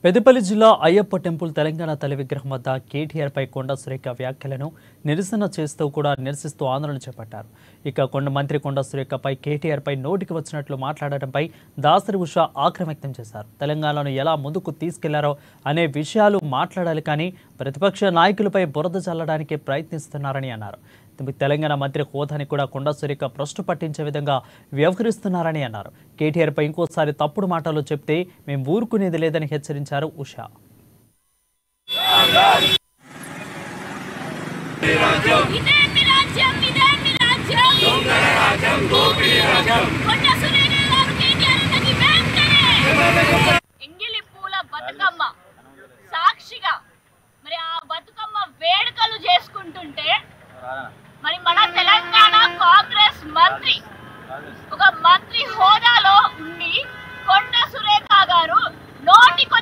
పెద్దపల్లి జిల్లా అయ్యప్ప టెంపుల్ తెలంగాణ తల్లి విగ్రహం వద్ద కేటీఆర్పై కొండ సురేఖ వ్యాఖ్యలను నిరసన చేస్తూ కూడా నిరసిస్తూ ఆందోళన చేపట్టారు ఇక కొండ మంత్రి కొండ సురేఖపై కేటీఆర్పై నోటికి వచ్చినట్లు మాట్లాడటంపై దాసరి ఉష ఆగ్రహం వ్యక్తం చేశారు తెలంగాణను ఎలా ముందుకు తీసుకెళ్లారో అనే విషయాలు మాట్లాడాలి కానీ ప్రతిపక్ష నాయకులపై బురద చల్లడానికి ప్రయత్నిస్తున్నారని అన్నారు తెలంగాణ మంత్రి హోదాని కూడా కొండ సురేఖ ప్రశ్న పట్టించే విధంగా వ్యవహరిస్తున్నారని అన్నారు కేటీఆర్పై ఇంకోసారి తప్పుడు మాటలు చెప్తే మేము ఊరుకునేది లేదని హెచ్చరించారు ఉషా ఇదే మీ రాజ్యం ఇదే మీ రాజ్యం కొండ సురేఖ గారు కేటీఆర్ అన్నకి వెంటనే ఎంగిలి పూల బతుకమ్మ సాక్షిగా మరి ఆ బతుకమ్మ వేడుకలు చేసుకుంటుంటే మరి మన తెలంగాణ కాంగ్రెస్ మంత్రి ఒక మంత్రి హోదాలో ఉండి కొండ సురేఖ గారు నోటికొచ్చి